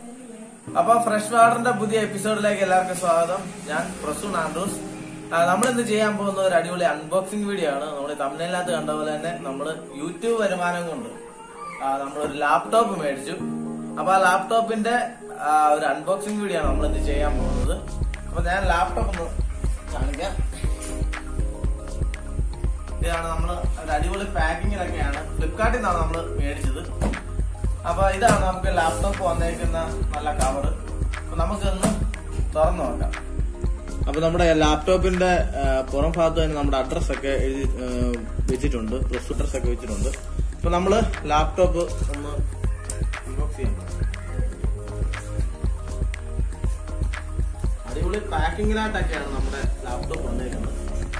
അപ്പൊ ഫ്രഷ് വാട്ടറിന്റെ പുതിയ എപ്പിസോഡിലേക്ക് എല്ലാവർക്കും സ്വാഗതം ഞാൻ പ്രസൂൺ ആൻഡ്രൂസ് നമ്മൾ ഇന്ന് ചെയ്യാൻ പോകുന്ന ഒരു അടിപൊളി അൺബോക്സിംഗ് വീഡിയോ ആണ് നമ്മൾ തമിഴ്നാട്ടിനകത്ത് കണ്ട പോലെ തന്നെ നമ്മൾ യൂട്യൂബ് വരുമാനം കൊണ്ട് നമ്മൾ ഒരു ലാപ്ടോപ്പ് മേടിച്ചു അപ്പൊ ആ ലാപ്ടോപ്പിന്റെ ആ, ഒരു അൺബോക്സിംഗ് വീഡിയോ ആണ് നമ്മൾ ഇന്ന് ചെയ്യാൻ പോകുന്നത് അപ്പൊ ഞാൻ ലാപ്ടോപ്പ് ഒന്ന് കാണിക്കാം ഇതാണ് നമ്മൾ ഒരു അടിപൊളി പാക്കിങ്ങിലൊക്കെയാണ് ഫ്ലിപ്കാർട്ടിൽ നിന്നാണ് നമ്മൾ മേടിച്ചത് അപ്പൊ ഇതാണ് നമുക്ക് ലാപ്ടോപ്പ് വന്നേക്കുന്ന നല്ല കവർ അപ്പൊ നമുക്കൊന്ന് തുറന്നു നോക്കാം അപ്പൊ നമ്മുടെ ലാപ്ടോപ്പിന്റെ ആ, പുറം ഭാഗത്ത് തന്നെ നമ്മുടെ അഡ്രസ് ഒക്കെ എഴുതി ആ, വെച്ചിട്ടുണ്ട് പ്രസ് അഡ്രസ് ഒക്കെ വെച്ചിട്ടുണ്ട് അപ്പൊ നമ്മള് ലാപ്ടോപ്പ് ഒന്ന് unbox ചെയ്യാൻ പോവാം. അടിപൊളി പാക്കിങ്ങിലായിട്ടൊക്കെയാണ് നമ്മുടെ ലാപ്ടോപ്പ് വന്നേക്കുന്നത്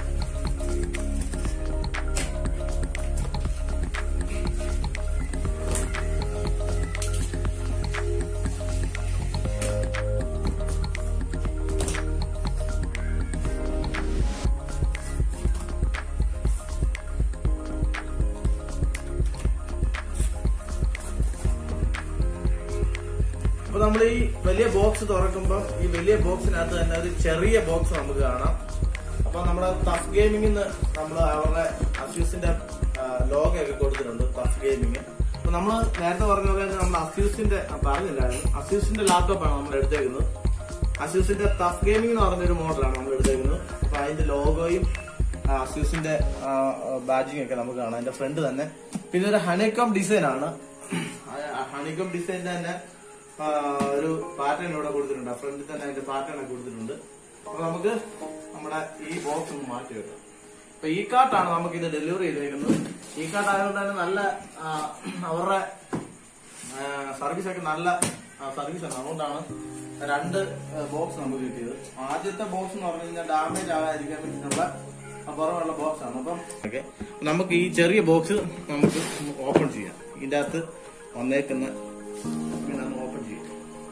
അപ്പൊ നമ്മൾ ഈ വലിയ ബോക്സ് തുറക്കുമ്പോൾ ഈ വലിയ ബോക്സിനകത്ത് തന്നെ ഒരു ചെറിയ ബോക്സ് നമുക്ക് കാണാം അപ്പൊ നമ്മുടെ ടഫ് ഗെയിമിംഗ് നമ്മൾ അവരുടെ അസ്യൂസിന്റെ ലോഗോ ഒക്കെ കൊടുത്തിട്ടുണ്ട് ടഫ് ഗെയിമിംഗ് അപ്പൊ നമ്മൾ നേരത്തെ പറഞ്ഞ പോലെ തന്നെ നമ്മൾ അസ്യൂസിന്റെ ആ, പറഞ്ഞില്ലായിരുന്നു അസ്യൂസിന്റെ ലാപ്ടോപ്പാണ് നമ്മൾ എടുത്തേക്കുന്നത് അസ്യൂസിന്റെ ടഫ് ഗെയിമിംഗ് എന്ന് പറഞ്ഞൊരു മോഡലാണ് നമ്മൾ എടുത്തേക്കുന്നത് അപ്പൊ അതിന്റെ ലോഗോയും അസ്യൂസിന്റെ ബാഡ്ജിങ് ഒക്കെ നമുക്ക് കാണാം അതിന്റെ ഫ്രണ്ട് തന്നെ പിന്നെ ഒരു ഹണിക്കം ഡിസൈൻ ആണ് ഹണിക്കം ഡിസൈനിന്റെ തന്നെ ആ, ഒരു പാറ്റേൺ ഇവിടെ കൊടുത്തിട്ടുണ്ട് ഫ്രണ്ടിൽ തന്നെ അതിന്റെ പാറ്റേൺ ഒക്കെ കൊടുത്തിട്ടുണ്ട് അപ്പൊ നമുക്ക് നമ്മുടെ ഈ ബോക്സ് ഒന്ന് മാറ്റി വെക്കാം അപ്പൊ ഈ കാർട്ടാണ് നമുക്ക് ഇത് ഡെലിവറി ചെയ്തേക്കുന്നത് ഈ കാർട്ട് ആയതുകൊണ്ട് തന്നെ നല്ല ആ, അവരുടെ സർവീസ് ഒക്കെ നല്ല സർവീസ് ആണ് അതുകൊണ്ടാണ് രണ്ട് ബോക്സ് നമുക്ക് കിട്ടിയത് ആദ്യത്തെ ബോക്സ് എന്ന് പറഞ്ഞു കഴിഞ്ഞാൽ ഡാമേജ് ആകാതിരിക്കാൻ വേണ്ടിയിട്ടുള്ള പുറമുള്ള ബോക്സ് ആണ് അപ്പം ഓക്കെ നമുക്ക് ഈ ചെറിയ ബോക്സ് നമുക്ക് ഓപ്പൺ ചെയ്യാം ഇതിന്റെ അകത്ത് വന്നേക്കുന്ന ഇങ്ങനെ ഒന്ന് ഓപ്പൺ ചെയ്യാം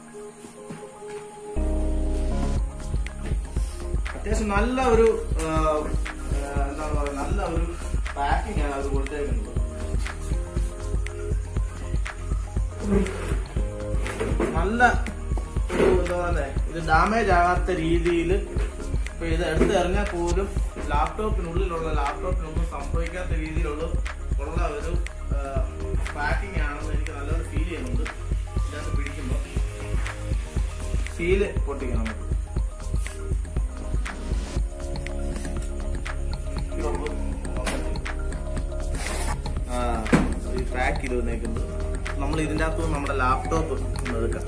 അത്യാവശ്യം നല്ല ഒരു ആ, ആ, എന്താണ് പറയുക നല്ല ഒരു പാക്കിംഗ് ആണ് അത് കൊടുത്തേക്കുന്നത് നല്ല ഒരു എന്താ പറയുക ഇത് ഡാമേജ് ആകാത്ത രീതിയിൽ ഇപ്പൊ ഇത് എടുത്ത് എറിഞ്ഞാൽ പോലും ലാപ്ടോപ്പിനുള്ളിലുള്ള ലാപ്ടോപ്പിനൊന്നും സംഭവിക്കാത്ത രീതിയിലുള്ള ഉള്ള ഒരു പാക്കിംഗ് ആണെന്ന് എനിക്ക് നല്ലൊരു ഫീൽ ചെയ്യുന്നുണ്ട് ഇതിനകത്ത് പിടിക്കുമ്പോൾ സീല് പൊട്ടിക്കണം നമുക്ക് ഇതൊന്ന് ആ ഈ പാക്ക് ചെയ്ത് വന്നേക്കുന്നത് നമ്മൾ ഇതിൻ്റെ അകത്ത് നമ്മുടെ ലാപ്ടോപ്പ് ഒന്ന് എടുക്കാം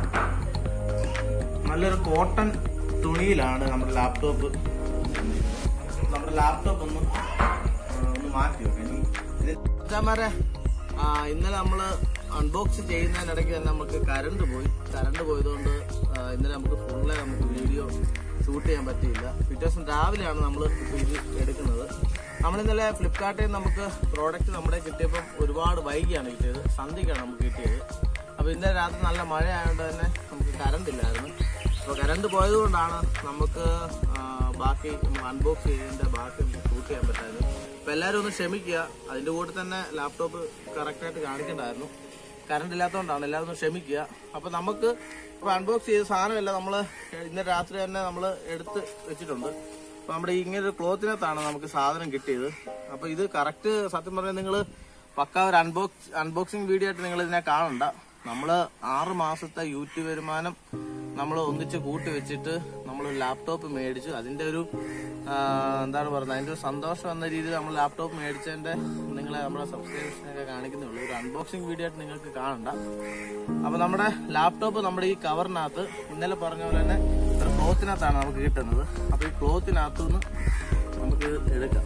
നല്ലൊരു കോട്ടൺ തുണിയിലാണ് നമ്മുടെ ലാപ്ടോപ്പ് നമ്മുടെ ലാപ്ടോപ്പ് ഒന്ന് ആ, ഒന്ന് മാറ്റി വെക്കാം ഇനി ഇത് അച്ഛന്മാരെ ഇന്നലെ നമ്മൾ അൺബോക്സ് ചെയ്യുന്നതിനിടയ്ക്ക് തന്നെ നമുക്ക് കറണ്ട് പോയി കറണ്ട് പോയതുകൊണ്ട് ആ, ഇന്നലെ നമുക്ക് ഫുള്ളെ നമുക്ക് വീഡിയോ ഷൂട്ട് ചെയ്യാൻ പറ്റിയില്ല പിറ്റേ ദിവസം രാവിലെയാണ് നമ്മൾ ഇത് എടുക്കുന്നത് നമ്മൾ ഇന്നലെ ഫ്ലിപ്കാർട്ടിൽ നിന്ന് നമുക്ക് പ്രോഡക്റ്റ് നമ്മുടെ കിട്ടിയപ്പം ഒരുപാട് വൈകിയാണ് കിട്ടിയത് സന്ധ്യക്കാണ് നമുക്ക് കിട്ടിയത് അപ്പോൾ ഇന്നലെ രാത്രി നല്ല മഴ ആയതുകൊണ്ട് തന്നെ നമുക്ക് കറണ്ട് ഇല്ലായിരുന്നു അപ്പോൾ കറണ്ട് പോയത് കൊണ്ടാണ് നമുക്ക് ആ, ബാക്കി അൺബോക്സ് ചെയ്തതിൻ്റെ ബാക്കി നമുക്ക് ഷൂട്ട് ചെയ്യാൻ പറ്റായത് അപ്പോൾ എല്ലാവരും ഒന്ന് ക്ഷമിക്കുക അതിൻ്റെ കൂടെ തന്നെ ലാപ്ടോപ്പ് കറക്റ്റായിട്ട് കാണിക്കണ്ടായിരുന്നു കറണ്ട് ഇല്ലാത്തതുകൊണ്ടാണ് എല്ലാവരും ഒന്ന് ക്ഷമിക്കുക അപ്പോൾ നമുക്ക് ഇപ്പോൾ അൺബോക്സ് ചെയ്ത സാധനമല്ല നമ്മൾ ഇന്നലെ രാത്രി തന്നെ നമ്മൾ എടുത്ത് വെച്ചിട്ടുണ്ട് അപ്പോൾ നമ്മുടെ ഈ ഇങ്ങനെ ഒരു ക്ലോത്തിനകത്താണ് നമുക്ക് സാധനം കിട്ടിയത് അപ്പോൾ ഇത് കറക്റ്റ് സത്യം പറഞ്ഞാൽ നിങ്ങൾ പക്ക ഒരു അൺബോക്സ് അൺബോക്സിങ് വീഡിയോ ആയിട്ട് നിങ്ങൾ ഇതിനെ കാണണ്ട നമ്മൾ ആറ് മാസത്തെ യൂട്യൂബ് വരുമാനം നമ്മൾ ഒന്നിച്ച് കൂട്ടി വെച്ചിട്ട് നമ്മൾ ലാപ്ടോപ്പ് മേടിച്ചു അതിന്റെ ഒരു ആ, എന്താണ് പറയുന്നത് അതിന്റെ ഒരു സന്തോഷം എന്ന രീതിയിൽ നമ്മൾ ലാപ്ടോപ്പ് മേടിച്ചതിന്റെ നിങ്ങളെ നമ്മുടെ സബ്സ്ക്രൈബേഷനൊക്കെ കാണിക്കുന്നേ ഉള്ളൂ ഒരു അൺബോക്സിംഗ് വീഡിയോ ആയിട്ട് നിങ്ങൾക്ക് കാണണ്ട അപ്പൊ നമ്മുടെ ലാപ്ടോപ്പ് നമ്മുടെ ഈ കവറിനകത്ത് ഇന്നലെ പറഞ്ഞ പോലെ തന്നെ ഒരു ക്ലോത്തിനകത്താണ് നമുക്ക് കിട്ടുന്നത് അപ്പൊ ഈ ക്ലോത്തിനകത്തു നിന്ന് നമുക്ക് എടുക്കാം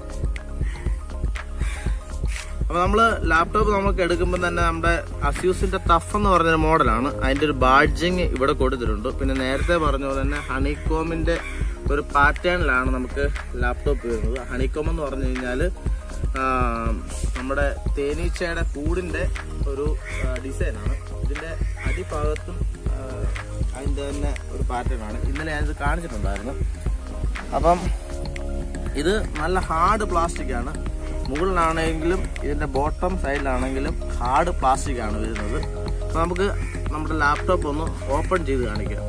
അപ്പൊ നമ്മള് ലാപ്ടോപ്പ് നമുക്ക് എടുക്കുമ്പോൾ തന്നെ നമ്മുടെ അസ്യൂസിന്റെ ടഫ് എന്ന് പറഞ്ഞൊരു മോഡലാണ് അതിന്റെ ഒരു ബാഡ്ജിങ് ഇവിടെ കൊടുത്തിട്ടുണ്ട് പിന്നെ നേരത്തെ പറഞ്ഞ പോലെ തന്നെ ഹണികോമിന്റെ ഒരു പാറ്റേണിലാണ് നമുക്ക് ലാപ്ടോപ്പ് വരുന്നത് ഹണികോം എന്ന് പറഞ്ഞു കഴിഞ്ഞാല് ആ, നമ്മുടെ തേനീച്ചയുടെ കൂടിന്റെ ഒരു ഡിസൈനാണ് ഇതിന്റെ അടിഭാഗത്തും ആ, അതിന്റെ തന്നെ ഒരു പാറ്റേൺ ആണ് ഇന്നലെ ഞാനിത് കാണിച്ചിട്ടുണ്ടായിരുന്നു അപ്പം ഇത് നല്ല ഹാർഡ് പ്ലാസ്റ്റിക് ആണ് മുകളിലാണെങ്കിലും ഇതിന്റെ ബോട്ടം സൈഡിലാണെങ്കിലും ഹാർഡ് പ്ലാസ്റ്റിക് ആണ് വരുന്നത് അപ്പൊ നമുക്ക് നമ്മുടെ ലാപ്ടോപ്പ് ഒന്ന് ഓപ്പൺ ചെയ്ത് കാണിക്കാം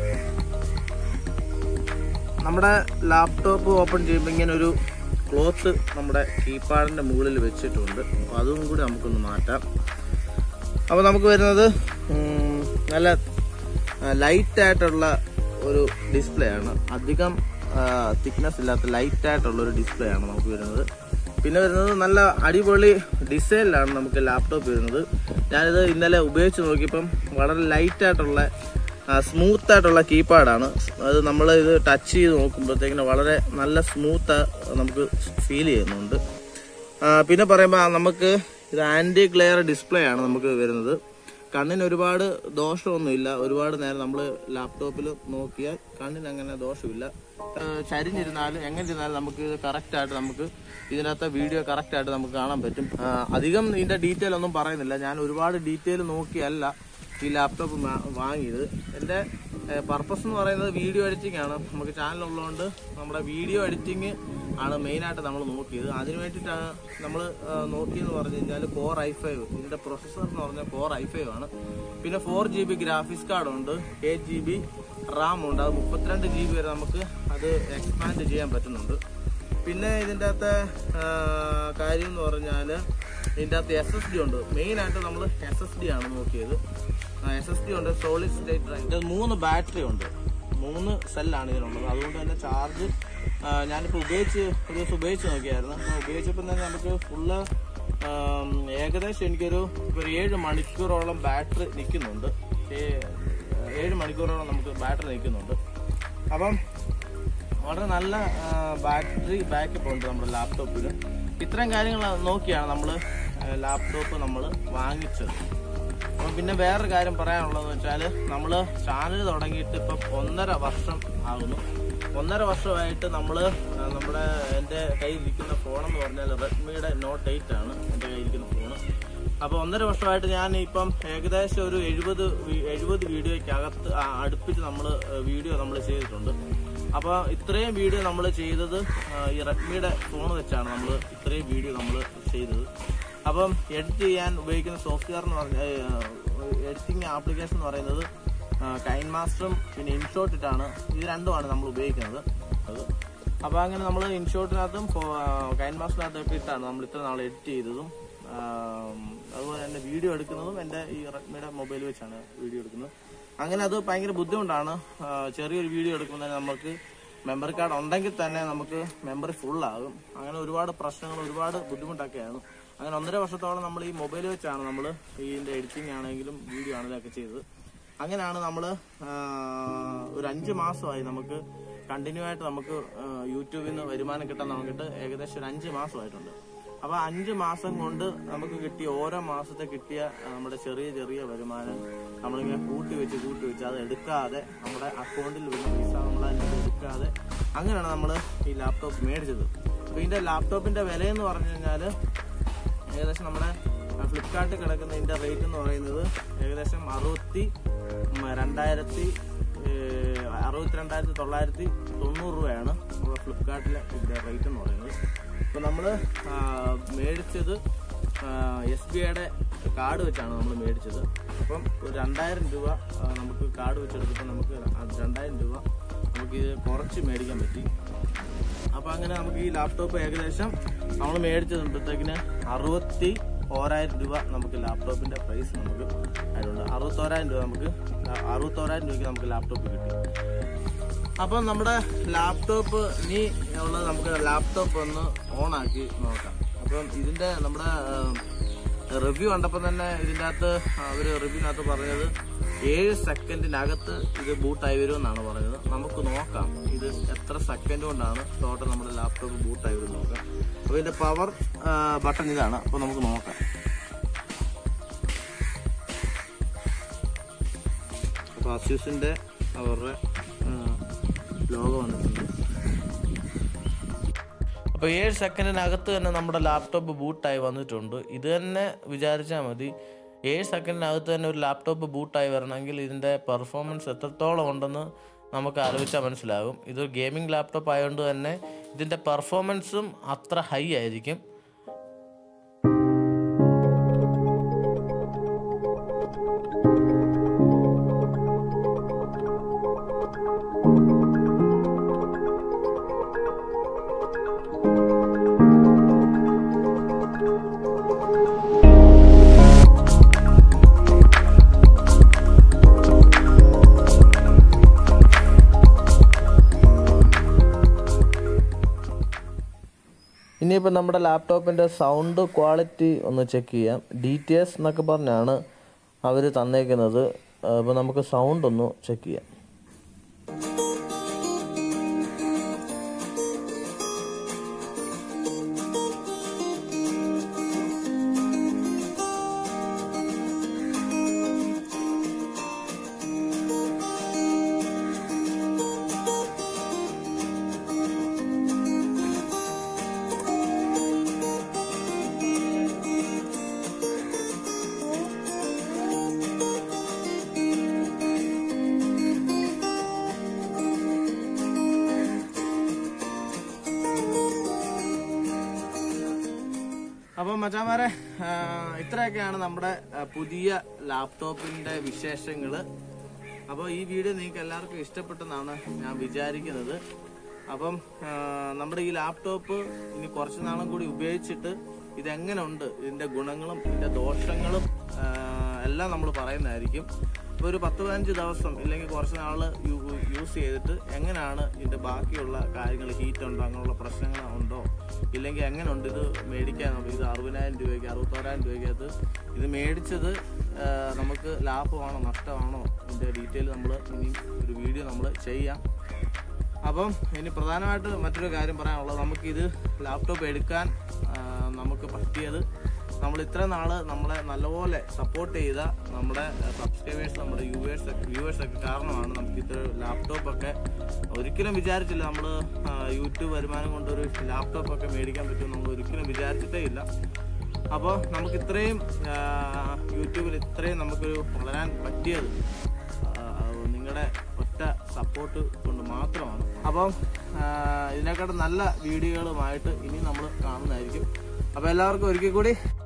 നമ്മുടെ ലാപ്ടോപ്പ് ഓപ്പൺ ചെയ്യുമ്പോൾ ഇങ്ങനെ ഒരു ക്ലോത്ത് നമ്മുടെ കീപാഡിൻ്റെ മുകളിൽ വെച്ചിട്ടുണ്ട് അപ്പോൾ അതും കൂടി നമുക്കൊന്ന് മാറ്റാം അപ്പോൾ നമുക്ക് വരുന്നത് ഉം, നല്ല ലൈറ്റ് ആയിട്ടുള്ള ഒരു ഡിസ്പ്ലേ ആണ് അധികം തിക്നെസ് ഇല്ലാത്ത ലൈറ്റ് ആയിട്ടുള്ള ഒരു ഡിസ്പ്ലേ ആണ് നമുക്ക് വരുന്നത് പിന്നെ വരുന്നത് നല്ല അടിപൊളി ഡിസൈനിലാണ് നമുക്ക് ലാപ്ടോപ്പ് വരുന്നത് ഞാനിത് ഇന്നലെ ഉപയോഗിച്ച് നോക്കിയപ്പം വളരെ ലൈറ്റ് ആയിട്ടുള്ള സ്മൂത്ത് ആയിട്ടുള്ള കീപാഡാണ് അത് നമ്മൾ ഇത് ടച്ച് ചെയ്ത് നോക്കുമ്പോഴത്തേക്കിന് വളരെ നല്ല സ്മൂത്ത് നമുക്ക് ഫീൽ ചെയ്യുന്നുണ്ട് ആ, പിന്നെ പറയുമ്പോൾ നമുക്ക് ഇത് ആന്റി ഗ്ലെയർ ഡിസ്പ്ലേ ആണ് നമുക്ക് വരുന്നത് കണ്ണിന് ഒരുപാട് ദോഷമൊന്നുമില്ല ഒരുപാട് നേരം നമ്മൾ ലാപ്ടോപ്പിൽ നോക്കിയാൽ കണ്ണിന് അങ്ങനെ ദോഷമില്ല ആ, ചരിഞ്ഞിരുന്നാലും എങ്ങനെ ഇരുന്നാലും നമുക്ക് ഇത് കറക്റ്റ് ആയിട്ട് നമുക്ക് ഇതിനകത്തെ വീഡിയോ കറക്റ്റ് ആയിട്ട് നമുക്ക് കാണാൻ പറ്റും ആ, അധികം ഇതിന്റെ ഡീറ്റെയിൽ ഒന്നും പറയുന്നില്ല ഞാൻ ഒരുപാട് ഡീറ്റെയിൽ നോക്കിയല്ല ഈ ലാപ്ടോപ്പ് വാങ്ങിയത് എൻ്റെ പർപ്പസ് എന്ന് പറയുന്നത് വീഡിയോ എഡിറ്റിംഗ് ആണ് നമുക്ക് ചാനൽ ഉള്ളതുകൊണ്ട് നമ്മുടെ വീഡിയോ എഡിറ്റിംഗ് ആണ് മെയിനായിട്ട് നമ്മൾ നോക്കിയത് അതിന് വേണ്ടിയിട്ടാണ് നമ്മൾ നോക്കിയെന്ന് പറഞ്ഞു കഴിഞ്ഞാൽ കോർ ഐ ഫൈവ് ഇതിൻ്റെ പ്രൊസസ്സർ എന്ന് പറഞ്ഞാൽ കോർ ഐ ഫൈവ് ആണ് പിന്നെ four G B graphics card ഉണ്ട് എയ്റ്റ് ജി ബി റാം ഉണ്ട് അത് മുപ്പത്തിരണ്ട് ജി ബി വരെ നമുക്ക് അത് എക്സ്പാൻഡ് ചെയ്യാൻ പറ്റുന്നുണ്ട് പിന്നെ ഇതിൻ്റെ അകത്തെ ആ, കാര്യം എന്ന് പറഞ്ഞാൽ ഇതിൻ്റെ അകത്ത് എസ് എസ് ഡി ഉണ്ട് മെയിനായിട്ട് നമ്മൾ എസ് എസ് ഡി ആണ് നോക്കിയത് എസ് എസ് ഡി ഉണ്ട് സോളിഡ് സ്റ്റേറ്റ് ഡ്രൈവ് ഇത് മൂന്ന് ബാറ്ററി ഉണ്ട് മൂന്ന് സെല്ലാണ് ഇതിനുള്ളത് അതുകൊണ്ട് തന്നെ ചാർജ് ഞാനിപ്പോൾ ഉപയോഗിച്ച് ഒരു ദിവസം ഉപയോഗിച്ച് നോക്കിയായിരുന്നു അപ്പോൾ ഉപയോഗിച്ചപ്പോൾ തന്നെ നമുക്ക് ഫുള്ള് ഏകദേശം എനിക്കൊരു ഒരു ഏഴ് മണിക്കൂറോളം ബാറ്ററി നിൽക്കുന്നുണ്ട് ഏ- ഏഴ് മണിക്കൂറോളം നമുക്ക് ബാറ്ററി നിൽക്കുന്നുണ്ട് അപ്പം വളരെ നല്ല ബാറ്ററി ബാക്കപ്പ് ഉണ്ട് നമ്മുടെ ലാപ്ടോപ്പിൽ ഇത്രയും കാര്യങ്ങൾ നോക്കിയാണ് നമ്മൾ ലാപ്ടോപ്പ് നമ്മൾ വാങ്ങിച്ചത് അപ്പം പിന്നെ വേറൊരു കാര്യം പറയാനുള്ളതെന്ന് വെച്ചാൽ നമ്മൾ ചാനൽ തുടങ്ങിയിട്ട് ഇപ്പം ഒന്നര വർഷം ആകുന്നു ഒന്നര വർഷമായിട്ട് നമ്മൾ നമ്മുടെ എൻ്റെ കയ്യിൽ ഇരിക്കുന്ന ഫോണെന്ന് പറഞ്ഞാൽ റെഡ്മിയുടെ നോട്ട് എയ്റ്റ് ആണ് എൻ്റെ കയ്യിലിരിക്കുന്ന ഫോണ് അപ്പോൾ ഒന്നര വർഷമായിട്ട് ഞാൻ ഇപ്പം ഏകദേശം ഒരു എഴുപത് എഴുപത് വീഡിയോയ്ക്കകത്ത് ആ, അടുപ്പിച്ച് നമ്മൾ വീഡിയോ നമ്മൾ ചെയ്തിട്ടുണ്ട് അപ്പോൾ ഇത്രയും വീഡിയോ നമ്മൾ ചെയ്തത് ആ, ഈ റെഡ്മിയുടെ ഫോൺ വെച്ചാണ് നമ്മൾ ഇത്രയും വീഡിയോ നമ്മൾ ചെയ്തത് അപ്പം എഡിറ്റ് ചെയ്യാൻ ഉപയോഗിക്കുന്ന സോഫ്റ്റ്വെയർ എന്ന് പറഞ്ഞ എഡിറ്റിംഗ് ആപ്ലിക്കേഷൻ എന്ന് പറയുന്നത് കൈൻ മാസ്റ്ററും പിന്നെ ഇൻഷോട്ടിട്ടാണ് ഇത് രണ്ടുമാണ് നമ്മൾ ഉപയോഗിക്കുന്നത് അത് അപ്പോൾ അങ്ങനെ നമ്മൾ ഇൻഷോട്ടിനകത്തും കൈൻ മാസ്റ്ററിനകത്തൊക്കെ ഇട്ടാണ് നമ്മൾ ഇത്ര നാൾ എഡിറ്റ് ചെയ്തതും ആം, അതുപോലെ തന്നെ വീഡിയോ എടുക്കുന്നതും എൻ്റെ ഈ റെഡ്മിയുടെ മൊബൈൽ വെച്ചാണ് വീഡിയോ എടുക്കുന്നത് അങ്ങനെ അത് ഭയങ്കര ബുദ്ധിമുട്ടാണ് ആ, ചെറിയൊരു വീഡിയോ എടുക്കുമ്പോൾ തന്നെ നമുക്ക് മെമ്മറി കാർഡ് ഉണ്ടെങ്കിൽ തന്നെ നമുക്ക് മെമ്മറി ഫുള്ളാകും അങ്ങനെ ഒരുപാട് പ്രശ്നങ്ങൾ ഒരുപാട് ബുദ്ധിമുട്ടൊക്കെയാണ് അങ്ങനെ ഒന്നര വർഷത്തോളം നമ്മൾ ഈ മൊബൈൽ വെച്ചാണ് നമ്മൾ ഇതിൻ്റെ എഡിറ്റിംഗ് ആണെങ്കിലും വീഡിയോ ആണെങ്കിലും ഒക്കെ ചെയ്തത് അങ്ങനെയാണ് നമ്മൾ ഒരു അഞ്ച് മാസമായി നമുക്ക് കണ്ടിന്യൂ ആയിട്ട് നമുക്ക് ആ, യൂട്യൂബിൽ നിന്ന് വരുമാനം കിട്ടാൻ നമുക്കിട്ട് ഏകദേശം ഒരു അഞ്ച് മാസമായിട്ടുണ്ട് അപ്പൊ അഞ്ച് മാസം കൊണ്ട് നമുക്ക് കിട്ടിയ ഓരോ മാസത്തെ കിട്ടിയ ആ, നമ്മുടെ ചെറിയ ചെറിയ വരുമാനം നമ്മളിങ്ങനെ കൂട്ടി വെച്ച് കൂട്ടി വെച്ച് അത് എടുക്കാതെ നമ്മുടെ അക്കൗണ്ടിൽ വരുന്ന പൈസ നമ്മൾ അതിനകത്ത് എടുക്കാതെ അങ്ങനെയാണ് നമ്മൾ ഈ ലാപ്ടോപ്പ് മേടിച്ചത് അപ്പൊ ഇതിന്റെ ലാപ്ടോപ്പിന്റെ വില എന്ന് പറഞ്ഞു കഴിഞ്ഞാൽ ഏകദേശം നമ്മുടെ ഫ്ലിപ്കാർട്ടിൽ കിടക്കുന്ന ഇതിന്റെ റേറ്റ് എന്ന് പറയുന്നത് ഏകദേശം അറുപത്തി ഉം, രണ്ടായിരത്തി ഏഹ്, അറുപത്തിരണ്ടായിരത്തി തൊള്ളായിരത്തി തൊണ്ണൂറ് രൂപയാണ് നമ്മുടെ ഫ്ലിപ്കാർട്ടിലെ ഇതിന്റെ റേറ്റ് എന്ന് പറയുന്നത് അപ്പോൾ നമ്മൾ മേടിച്ചത് എസ് ബി ഐയുടെ കാർഡ് വെച്ചാണ് നമ്മൾ മേടിച്ചത് അപ്പം ഒരു രണ്ടായിരം രൂപ ആ, നമുക്ക് കാർഡ് വെച്ചെടുത്തപ്പോൾ നമുക്ക് അത് രണ്ടായിരം രൂപ നമുക്ക് ഇത് കുറച്ച് മേടിക്കാൻ പറ്റി അപ്പൊ അങ്ങനെ നമുക്ക് ഈ ലാപ്ടോപ്പ് ഏകദേശം നമ്മൾ മേടിച്ചപ്പോഴത്തേക്കിന് അറുപത്തി ഓരായിരം രൂപ നമുക്ക് ലാപ്ടോപ്പിന്റെ പ്രൈസ് നമുക്ക് അതിലുണ്ട് അറുപത്തോരായിരം രൂപ നമുക്ക് അറുപത്തോരായിരം രൂപയ്ക്ക് നമുക്ക് ലാപ്ടോപ്പ് കിട്ടി അപ്പം നമ്മുടെ ലാപ്ടോപ്പ് ഇനി ഉള്ളത് നമുക്ക് ലാപ്ടോപ്പ് ഒന്ന് ഓൺ ആക്കി നോക്കാം അപ്പം ഇതിന്റെ നമ്മുടെ റിവ്യൂ കണ്ടപ്പോൾ തന്നെ ഇതിൻ്റെ അകത്ത് അവർ റിവ്യൂവിനകത്ത് പറഞ്ഞത് ഏഴ് സെക്കൻഡിനകത്ത് ഇത് ബൂട്ടായി വരും എന്നാണ് പറഞ്ഞത് നമുക്ക് നോക്കാം ഇത് എത്ര സെക്കൻഡ് കൊണ്ടാണ് ടോട്ടൽ നമ്മുടെ ലാപ്ടോപ്പ് ബൂട്ടായി വരും നോക്കാം അപ്പോൾ ഇതിന്റെ പവർ ബട്ടൺ ഇതാണ് അപ്പോൾ നമുക്ക് നോക്കാം അപ്പോൾ അസ്യൂസിന്റെ അവരുടെ ലോഗോ വന്നിട്ടുണ്ട് അപ്പോൾ ഏഴ് സെക്കൻഡിനകത്ത് തന്നെ നമ്മുടെ ലാപ്ടോപ്പ് ബൂട്ടായി വന്നിട്ടുണ്ട് ഇത് തന്നെ വിചാരിച്ചാൽ മതി ഏഴ് സെക്കൻഡിനകത്ത് തന്നെ ഒരു ലാപ്ടോപ്പ് ബൂട്ടായി വരണമെങ്കിൽ ഇതിൻ്റെ പെർഫോമൻസ് എത്രത്തോളം ഉണ്ടെന്ന് നമുക്ക് ആലോചിച്ചാൽ മനസ്സിലാകും ഇതൊരു ഗെയിമിംഗ് ലാപ്ടോപ്പ് ആയതുകൊണ്ട് തന്നെ ഇതിൻ്റെ പെർഫോമൻസും അത്ര ഹൈ ആയിരിക്കും ഇനിയിപ്പോൾ നമ്മുടെ ലാപ്ടോപ്പിൻ്റെ സൗണ്ട് ക്വാളിറ്റി ഒന്ന് ചെക്ക് ചെയ്യാം ഡി ടി എസ് എന്നൊക്കെ പറഞ്ഞാണ് അവർ തന്നേക്കുന്നത് അപ്പോൾ നമുക്ക് സൗണ്ട് ഒന്ന് ചെക്ക് ചെയ്യാം അപ്പം മച്ചാമാരെ ആ, ഇത്രയൊക്കെയാണ് നമ്മുടെ ആ, പുതിയ ലാപ്ടോപ്പിന്റെ വിശേഷങ്ങള് അപ്പോൾ ഈ വീഡിയോ നിങ്ങൾക്ക് എല്ലാവർക്കും ഇഷ്ടപ്പെട്ടെന്നാണ് ഞാൻ വിചാരിക്കുന്നത് അപ്പം ആ, നമ്മുടെ ഈ ലാപ്ടോപ്പ് ഇനി കുറച്ച് നാളും കൂടി ഉപയോഗിച്ചിട്ട് ഇതെങ്ങനെ ഉണ്ട് ഇതിന്റെ ഗുണങ്ങളും ഇതിന്റെ ദോഷങ്ങളും ആ, എല്ലാം നമ്മൾ പറയുന്നതായിരിക്കും ഇപ്പോൾ ഒരു പത്ത് പതിനഞ്ച് ദിവസം ഇല്ലെങ്കിൽ കുറച്ച് നാൾ യൂസ് ചെയ്തിട്ട് എങ്ങനെയാണ് ഇതിന്റെ ബാക്കിയുള്ള കാര്യങ്ങൾ ഹീറ്റ് ഉണ്ടോ അങ്ങനെയുള്ള പ്രശ്നങ്ങൾ ഉണ്ടോ ഇല്ലെങ്കിൽ എങ്ങനെ ഉണ്ട് ഇത് മേടിക്കാനുണ്ട് ഇത് അറുപതിനായിരം രൂപയ്ക്ക് അറുപത്തോരായിരം രൂപയ്ക്കകത്ത് ഇത് മേടിച്ചത് ആ, നമുക്ക് ലാഭമാണോ നഷ്ടമാണോ ഇതിന്റെ ഡീറ്റെയിൽ നമ്മൾ ഇനി ഒരു വീഡിയോ നമ്മൾ ചെയ്യാം അപ്പം ഇനി പ്രധാനമായിട്ട് മറ്റൊരു കാര്യം പറയാനുള്ളത് നമുക്കിത് ലാപ്ടോപ്പ് എടുക്കാൻ ആ, നമുക്ക് പറ്റിയത് നമ്മൾ ഇത്ര നാള് നമ്മളെ നല്ലപോലെ സപ്പോർട്ട് ചെയ്ത നമ്മുടെ സബ്സ്ക്രൈബേഴ്സ് നമ്മുടെ വ്യൂവേഴ്സ് വ്യൂവേഴ്സ് ഒക്കെ കാരണമാണ് നമുക്ക് ഇത് ലാപ്ടോപ്പ് ഒക്കെ ഒരിക്കലും വിചാരിച്ചില്ല നമ്മൾ യൂട്യൂബ് വരുമാനം കൊണ്ട് ഒരു ലാപ്ടോപ്പ് ഒക്കെ മേടിക്കാൻ പറ്റും നമ്മൾ ഒരിക്കലും വിചാരിച്ചിട്ടേ ഇല്ല അപ്പോൾ നമുക്ക് ഇത്രയും ആ, യൂട്യൂബിൽ ഇത്രയും നമുക്കൊരു വളരാൻ പറ്റിയത് നിങ്ങളുടെ ഒറ്റ സപ്പോർട്ട് കൊണ്ട് മാത്രമാണ് അപ്പം ആ, ഇതിനെക്കാട്ടും നല്ല വീഡിയോകളുമായിട്ട് ഇനി നമ്മൾ കാണുന്നതായിരിക്കും അപ്പോൾ എല്ലാവർക്കും ഒരിക്കൽ കൂടി